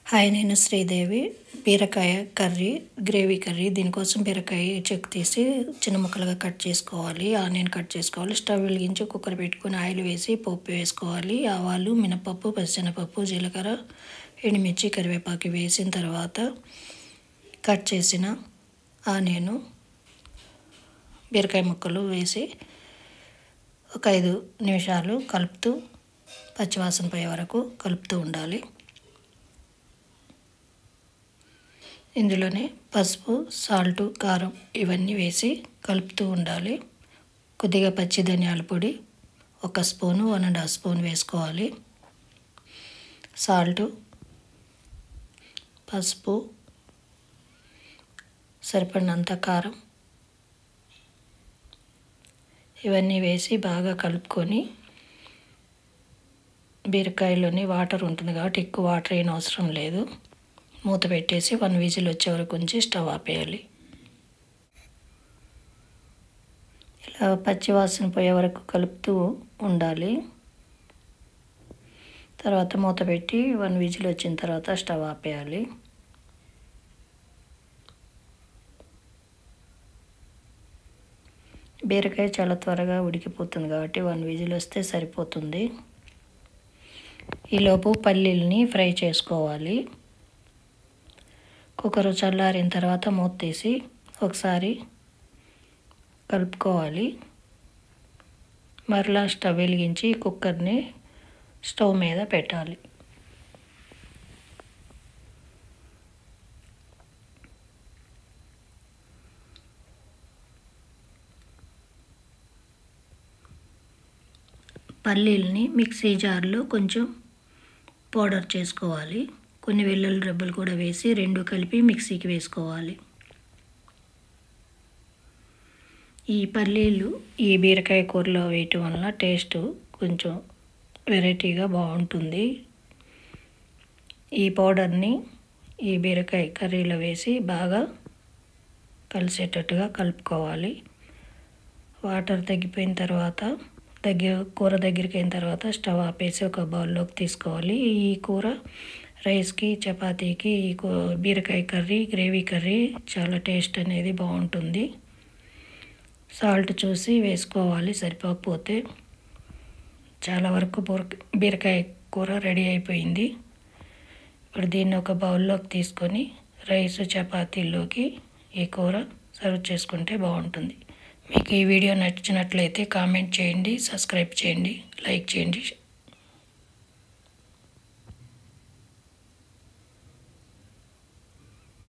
hi నేను శ్రీదేవి బీరకాయ curry gravy curry దీనికోసం బీరకాయ చెక్ తీసి చిన్న ముక్కలుగా కట్ చేసుకోవాలి ఆనియన్ కట్ చేసుకోవాలి స్టవ్ వెలిగించి కుక్కర్ పెట్టుకొని ఆయిల్ వేసి పప్పు వేసుకోవాలి ఆవాలు మినపప్పు పచ్చిశనగపప్పు జీలకర్ర ఎండుమిర్చి కరివేపాకు వేసిన తర్వాత కట్ చేసిన ఆనియన్ బీరకాయ ముక్కలు వేసి ఒక ఐదు నిమిషాలు కలుపుతూ పచ్చివాసన పోయే వరకు కలుపుతూ ఉండాలి ఇందులోనే పసుపు సాల్ట్ కారం ఇవన్నీ వేసి కలుపుతూ ఉండాలి కొద్దిగా పచ్చి ధనియాల పొడి ఒక spoon one and half spoon వేసుకోవాలి సాల్ట్ పసుపు సరిపడినంత కారం ఇవన్నీ వేసి బాగా కలుపుకొని బీరకాయలోని వాటర్ ఉంటుంది కాబట్టి ఎక్కువ వాటర్ అయిన అవసరం లేదు మూత పెట్టేసి వన్ విజిల్ వచ్చే వరకు ఉంచి స్టవ్ ఆపేయాలి ఇలా పచ్చి వాసన పోయే వరకు కలుపుతూ ఉండాలి తర్వాత మూత పెట్టి వన్ విజిల్ వచ్చిన తర్వాత స్టవ్ ఆపేయాలి బీరకాయ చాలా త్వరగా ఉడికిపోతుంది కాబట్టి వన్ విజిల్ వస్తే సరిపోతుంది ఈలోపు పల్లీల్ని ఫ్రై చేసుకోవాలి కుక్కర్ చల్లారిన తర్వాత మూత తీసి ఒకసారి కలుపుకోవాలి మరలా స్టవ్ వెలిగించి కుక్కర్ని స్టవ్ మీద పెట్టాలి పల్లీల్ని మిక్సీ జార్లో కొంచెం పౌడర్ చేసుకోవాలి కొన్ని వెల్లుల్లి రెబ్బలు కూడా వేసి రెండు కలిపి మిక్సీకి వేసుకోవాలి ఈ పల్లీలు ఈ బీరకాయ కూరలో వేయటం వల్ల టేస్ట్ కొంచెం వెరైటీగా బాగుంటుంది ఈ పౌడర్ని ఈ బీరకాయ కర్రీలో వేసి బాగా కలిసేటట్టుగా కలుపుకోవాలి వాటర్ తగ్గిపోయిన తర్వాత దగ్గర కూర దగ్గరికి అయిన తర్వాత స్టవ్ ఆపేసి ఒక బౌల్లోకి తీసుకోవాలి ఈ కూర రైస్కి చపాతీకి ఈ బీరకాయ కర్రీ గ్రేవీ కర్రీ చాలా టేస్ట్ అనేది బాగుంటుంది సాల్ట్ చూసి వేసుకోవాలి సరిపోకపోతే చాలా వరకు బీరకాయ కూర రెడీ అయిపోయింది ఇప్పుడు దీన్ని ఒక బౌల్లోకి తీసుకొని రైస్ చపాతీలోకి ఈ కూర సర్వ్ చేసుకుంటే బాగుంటుంది మీకు ఈ వీడియో నచ్చినట్లయితే కామెంట్ చేయండి సబ్స్క్రైబ్ చేయండి లైక్ చేయండి